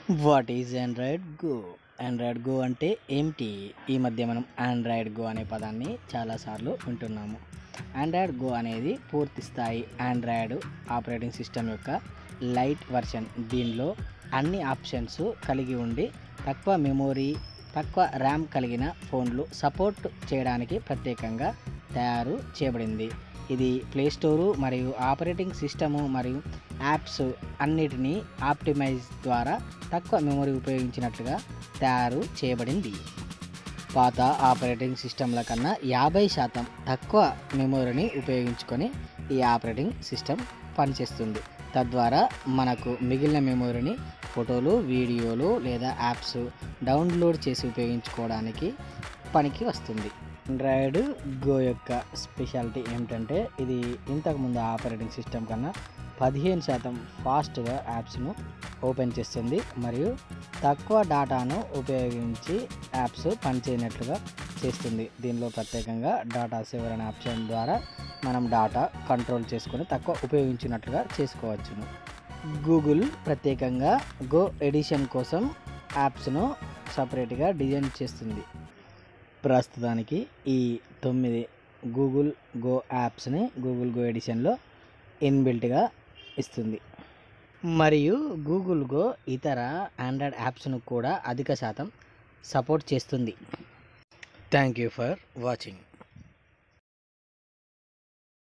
what is Android Go Android Go అంటే ఏమిటి ఈ మధ్య మనం ఆండ్రాయిడ్ గో అనే పదాన్ని చాలాసార్లు వింటున్నాము ఆండ్రాయిడ్ గో అనేది పూర్తి స్థాయి ఆండ్రాయిడ్ ఆపరేటింగ్ సిస్టమ్ యొక్క లైట్ వర్షన్ దీనిలో అన్ని ఆప్షన్స్ కలిగి ఉండి తక్కువ మెమొరీ తక్కువ ర్యామ్ కలిగిన ఫోన్లు సపోర్ట్ చేయడానికి ప్రత్యేకంగా తయారు చేయబడింది ఇది ప్లే స్టోరు మరియు ఆపరేటింగ్ సిస్టము మరియు యాప్స్ అన్నిటినీ ఆప్టిమైజ్ ద్వారా తక్కువ మెమొరీ ఉపయోగించినట్లుగా తయారు చేయబడింది పాత ఆపరేటింగ్ సిస్టంల కన్నా యాభై శాతం తక్కువ మెమొరీని ఉపయోగించుకొని ఈ ఆపరేటింగ్ సిస్టమ్ పనిచేస్తుంది తద్వారా మనకు మిగిలిన మెమొరీని ఫోటోలు వీడియోలు లేదా యాప్స్ డౌన్లోడ్ చేసి ఉపయోగించుకోవడానికి పనికి వస్తుంది ఆండ్రాయిడ్ గో యొక్క స్పెషాలిటీ ఏమిటంటే ఇది ఇంతకుముందు ఆపరేటింగ్ సిస్టమ్ కన్నా పదిహేను శాతం ఫాస్ట్గా యాప్స్ను ఓపెన్ చేస్తుంది మరియు తక్కువ డేటాను ఉపయోగించి యాప్స్ పనిచేయనట్లుగా చేస్తుంది దీనిలో ప్రత్యేకంగా డాటా సేవర్ అనే ఆప్షన్ ద్వారా మనం డాటా కంట్రోల్ చేసుకొని తక్కువ ఉపయోగించినట్లుగా చేసుకోవచ్చును గూగుల్ ప్రత్యేకంగా గో ఎడిషన్ కోసం యాప్స్ను సపరేట్గా డిజైన్ చేస్తుంది ప్రస్తుతానికి ఈ తొమ్మిది గూగుల్ గో యాప్స్ని గూగుల్ గో ఎడిషన్లో ఇన్బిల్ట్గా ఇస్తుంది మరియు గూగుల్ గో ఇతర ఆండ్రాయిడ్ యాప్స్ను కూడా అధిక శాతం సపోర్ట్ చేస్తుంది థ్యాంక్ యూ ఫర్ వాచింగ్